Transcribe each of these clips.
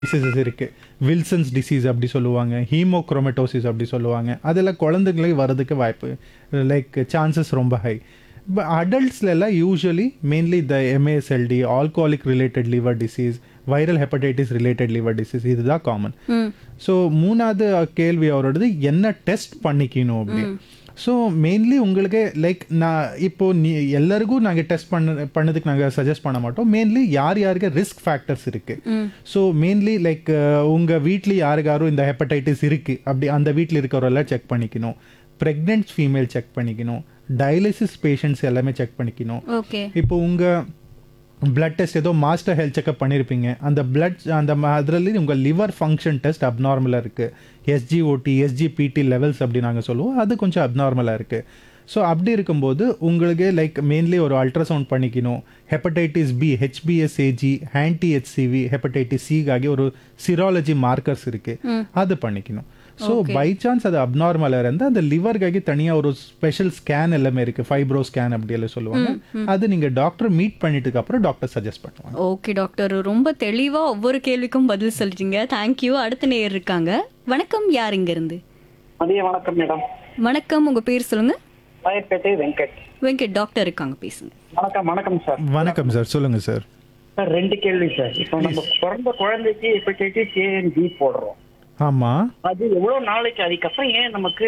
Diseases இருக்கு Wilson's disease அப்படி சொல்லுவாங்க ஹீமோக்ரோமட்டோசிஸ் அப்படி சொல்லுவாங்க அதில் குழந்தைங்களுக்கு வரதுக்கு வாய்ப்பு லைக் சான்சஸ் ரொம்ப ஹை இப்போ அடல்ட்ஸ்லாம் usually mainly the MASLD alcoholic related liver disease viral hepatitis related liver disease இதுதான் காமன் ம் ஸோ மூணாவது கேள்வி அவரோடது என்ன டெஸ்ட் பண்ணிக்கணும் அப்படி ஸோ மெயின்லி உங்களுக்கு லைக் நான் இப்போ நீ எல்லாருக்கும் நாங்கள் டெஸ்ட் பண்ண பண்ணதுக்கு நாங்கள் சஜஸ்ட் பண்ண மாட்டோம் மெயின்லி யார் யாருக்கு ரிஸ்க் ஃபேக்டர்ஸ் இருக்கு ஸோ மெயின்லி லைக் உங்கள் வீட்டில் யாருக்காரும் இந்த ஹெப்படைட்டிஸ் இருக்கு அப்படி அந்த வீட்டில் இருக்கிறவரெல்லாம் செக் பண்ணிக்கணும் ப்ரெக்னென்ட் ஃபீமேல் செக் பண்ணிக்கணும் டயாலிசிஸ் பேஷண்ட்ஸ் எல்லாமே செக் பண்ணிக்கணும் ஓகே இப்போ உங்கள் பிளட் டெஸ்ட் ஏதோ மாஸ்டர் ஹெல்த் செக்அப் பண்ணியிருப்பீங்க அந்த பிளட் அந்த அதில் உங்கள் லிவர் ஃபங்க்ஷன் டெஸ்ட் அப்நார்மலாக இருக்குது எஸ்ஜிஓடி எஸ்ஜிபிடி லெவல்ஸ் அப்படி நாங்கள் சொல்லுவோம் அது கொஞ்சம் அப்நார்மலாக இருக்குது ஸோ அப்படி இருக்கும்போது உங்களுக்கு லைக் மெயின்லி ஒரு அல்ட்ராசவுண்ட் பண்ணிக்கணும் ஹெப்படைட்டிஸ் பி ஹெச்பிஎஸ்ஏஜி ஆன்டி ஹெச்சிவி ஹெப்படைட்டிஸ் சிகாகி ஒரு சிராலஜி மார்க்கர்ஸ் இருக்குது அது பண்ணிக்கணும் ஸோ பை சான்ஸ் அது அப்நார்மலாக இருந்தால் அந்த லிவர்காகி தனியாக ஒரு ஸ்பெஷல் ஸ்கேன் எல்லாமே இருக்குது ஃபைப்ரோ ஸ்கேன் அப்படி எல்லாம் சொல்லுவாங்க அது நீங்கள் டாக்டர் மீட் பண்ணிட்டுக்கு அப்புறம் டாக்டர் சஜஸ்ட் பண்ணுவாங்க ஓகே டாக்டர் ரொம்ப தெளிவா ஒவ்வொரு கேள்விக்கும் பதில் சொல்றீங்க தேங்க்யூ அடுத்த நேயர் இருக்காங்க வணக்கம் யார் இங்க இருந்து மதிய வணக்கம் மேடம் வணக்கம் உங்க பேர் சொல்லுங்க ராயப்பேட்டை வெங்கட் வெங்கட் டாக்டர் இருக்காங்க பேசுங்க வணக்கம் வணக்கம் சார் வணக்கம் சார் சொல்லுங்கள் சார் சார் ரெண்டு கேள்வி சார் இப்போ நம்ம பிறந்த குழந்தைக்கு ஹெப்படைட்டிஸ் ஏ அண்ட் பி போடுறோம் ஆமாம் அது எவ்வளவு நாளைக்கு அதுக்கப்புறம் ஏன் நமக்கு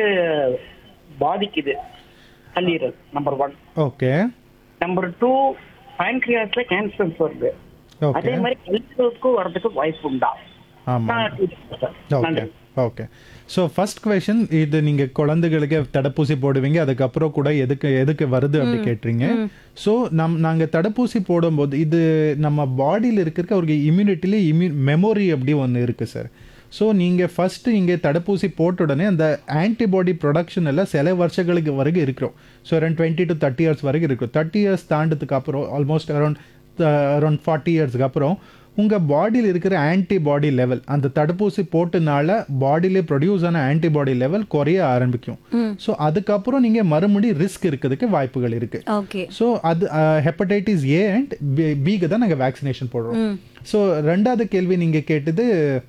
பாதிக்குது கல்லீரல் number one okay number two பேன்க்ரியாஸ்ல கேன்சர்ஸ் வருது ஓகே அதே மாதிரி கல்லீரலுக்கும் வர்றதுக்கு வாய்ப்பு உண்டா ஆமாம் நான் கேட்கிறேன் சார். ஓகே நன்றி ஓகே ஸோ ஃபர்ஸ்ட் கொஷின் இது நீங்கள் குழந்தைகளுக்கு தடுப்பூசி போடுவீங்க அதுக்கப்புறம் கூட எதுக்கு எதுக்கு வருது அப்படி கேட்டுறீங்க ஸோ நம் நாங்கள் தடுப்பூசி போடும்போது இது நம்ம பாடியில் இருக்கிற ஒரு இம்யூனிட்டிலே இம்யூ மெமோரி அப்படி ஒன்று இருக்குது சார் ஸோ நீங்கள் ஃபஸ்ட்டு இங்கே தடுப்பூசி போட்ட உடனே அந்த ஆன்டிபாடி ப்ரொடக்ஷன் எல்லாம் சில வருஷங்களுக்கு வரைக்கும் இருக்கிறோம் so around twenty to thirty years வரைக்கும் இருக்கும் தேர்ட்டி இயர்ஸ் தாண்டதுக்கு அப்புறம் ஆல்மோஸ்ட் அரௌண்ட் அரௌண்ட் ஃபார்ட்டி இயர்ஸ்க்கு அப்புறம் உங்கள் பாடியில் இருக்கிற ஆன்டிபாடி லெவல் அந்த தடுப்பூசி போட்டனால பாடியிலே ப்ரொடியூஸ் ஆன ஆன்டிபாடி லெவல் குறைய ஆரம்பிக்கும் ஸோ அதுக்கப்புறம் நீங்கள் மறுபடி ரிஸ்க் இருக்கிறதுக்கு வாய்ப்புகள் இருக்கு ஓகே ஸோ அது ஹெப்படைட்டிஸ் ஏ அண்ட் பிக்கு தான் நாங்கள் வேக்சினேஷன் போடுறோம் ஸோ ரெண்டாவது கேள்வி நீங்கள் கேட்டது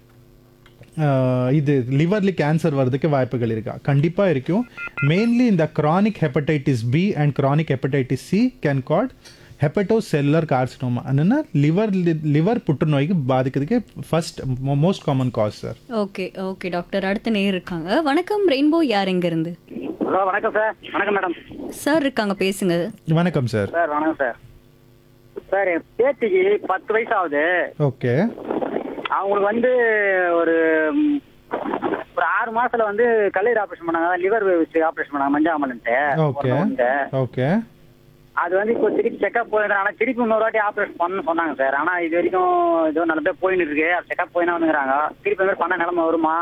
அஹ், இது லிவர்லி கேன்சர் வர்றதுக்கு வாய்ப்புகள் இருக்கா கண்டிப்பாக இருக்கும் மெயின்லி இந்த chronic hepatitis B and chronic hepatitis C can cause hepatocellular carcinoma என்னன்னா லிவர் லிவர் புற்றுநோய்க்கு பாதிக்கிறதுக்கு first most common cause sir okay okay doctor அடுத்த நேயர் இருக்காங்க வணக்கம் ரெயின்போ யார் இங்க இருந்து ஹலோ வணக்கம் சார் வணக்கம் மேடம் சார் இருக்காங்க பேசுங்க வணக்கம் சார் சார் வணக்கம் சார் சார் என் பேத்திக்கு பத்து வயசு ஆகுது ஓகே அவங்களுக்கு வந்து ஒரு ம், ஒரு ஆறு மாசத்துல வந்து கல்லீரல் ஆபரேஷன் பண்ணாங்க லிவர் ஆபரேஷன் பண்ணாங்க மஞ்சாமலன்ட்டு ஓகே ஓகே அது வந்து இப்போ திருப்பி செக்அப் போயிருந்தேன் ஆனா திருப்பி இன்னொரு வாட்டி ஆபரேஷன் பண்ணணும்னு சொன்னாங்க சார் ஆனா இது வரைக்கும் ஏதோ நல்லபடியா போயின்னு இருக்கு அது செக்அப் போயினா வந்துங்கிறாங்க திருப்பி இந்த மாதிரி பண்ண நிலைமை வருமா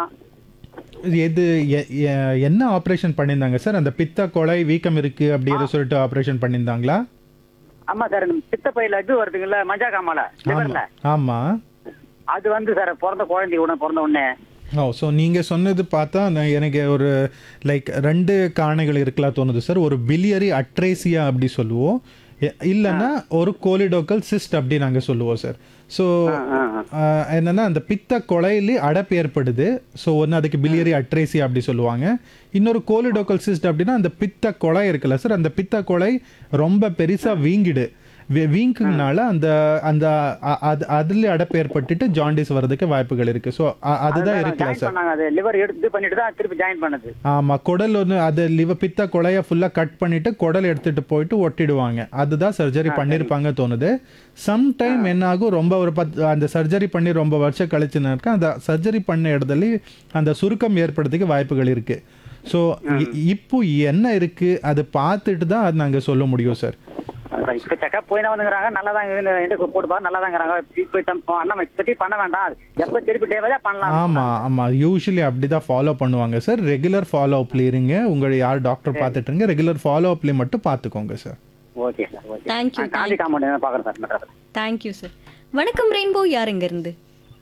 எது எ- எ- என்ன ஆப்ரேஷன் பண்ணியிருந்தாங்க சார் அந்த பித்த கொலை வீக்கம் இருக்கு அப்படி ஏதோ சொல்லிட்டு ஆப்ரேஷன் பண்ணியிருந்தாங்களா ஆமா சார் இந்த பித்தப்பையில இது வருதுங்கல்ல மஞ்சா காமால லிவர்ல ஆமா அது வந்து சார் பிறந்த குழந்தை உடனே பிறந்த உடனே ஓ ஸோ நீங்கள் சொன்னது பார்த்தா நான் எனக்கு ஒரு லைக் ரெண்டு காரணிகள் இருக்கலாம் தோணுது சார் ஒரு பிலியரி அட்ரேசியா அப்படி சொல்லுவோம் எ- இல்லைன்னா ஒரு கோலிடோக்கல் சிஸ்ட் அப்படி நாங்கள் சொல்லுவோம் சார் ஸோ என்னன்னா அந்த பித்த கொலையிலே அடைப்பு ஏற்படுது ஸோ ஒன்று அதுக்கு பிலியரி அட்ரேசியா அப்படி சொல்லுவாங்க இன்னொரு கோலிடோக்கல் சிஸ்ட் அப்படின்னா அந்த பித்த கொலை இருக்குல்ல சார் அந்த பித்த கொலை ரொம்ப பெருசாக வீங்கிடு வி- வீங்குனால அந்த அந்த அ- அது அதுல அடைப்பு ஏற்பட்டுட்டு ஜாண்டிஸ் வர்றதுக்கு வாய்ப்புகள் இருக்கு ஸோ அதுதான் இருக்கலாம் ஜாயின் சார் பண்ணாங்க அது லிவர் எடுத்து பண்ணிட்டு தான் திருப்பி ஜாயின் பண்ணது ஆமா குடல் ஒன்று அது லிவ பித்த கொலைய ஃபுல்லா கட் பண்ணிட்டு குடல் எடுத்துட்டு போயிட்டு ஒட்டிடுவாங்க அதுதான் சர்ஜரி பண்ணிருப்பாங்க தோணுது சம்டைம் என்ன ஆகும் ரொம்ப ஒரு பத்து அந்த சர்ஜரி பண்ணி ரொம்ப வருஷம் கழிச்சுன்னு இருக்கு அந்த சர்ஜரி பண்ண இடத்துல அந்த சுருக்கம் ஏற்படுறதுக்கு வாய்ப்புகள் இருக்கு ஸோ இப்போ என்ன இருக்கு அது பார்த்துட்டு தான் அது நாங்க சொல்ல முடியும் சார் அதான் இப்ப செக்அப் போயினா வந்துங்கிறாங்க நல்லா தான் போட்டுப்பா நல்லா தாங்கிறாங்க இப்போ அண்ணா திருப்பி பண்ண வேண்டாம் எப்ப திருப்பி டேவதா பண்ணலாம் ஆமா ஆமா யூஸ்வலி அப்படிதான் ஃபாலோ பண்ணுவாங்க சார் ரெகுலர் ஃபாலோ அப்ல இருங்க உங்களை யார் டாக்டர் பார்த்துட்டு இருங்க ரெகுலர் ஃபாலோ அப்ல மட்டும் பார்த்துக்கோங்க sir okay sir okay Thank you, Gandhi compound பாக்குறேன் சார் மெட்ராஸ்ல தேங்க்யூ சார் வணக்கம் ரெயின்போ யார் இங்க இருந்து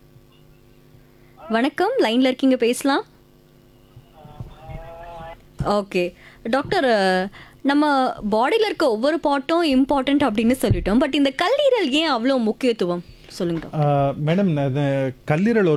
வணக்கம் லைன்ல இருக்கீங்க பேசலாம் ஓகே டாக்டர் அஹ், நம்ம பாடியில் இருக்க ஒவ்வொரு பாட்டும் இம்பார்ட்டன்ட் அப்படின்னு சொல்லிட்டோம் பட் இந்த கல்லீரல் ஏன் அவ்வளோ முக்கியத்துவம் சொல்லுங்க டாக்டர் மேடம் கல்லீரல் ஒரு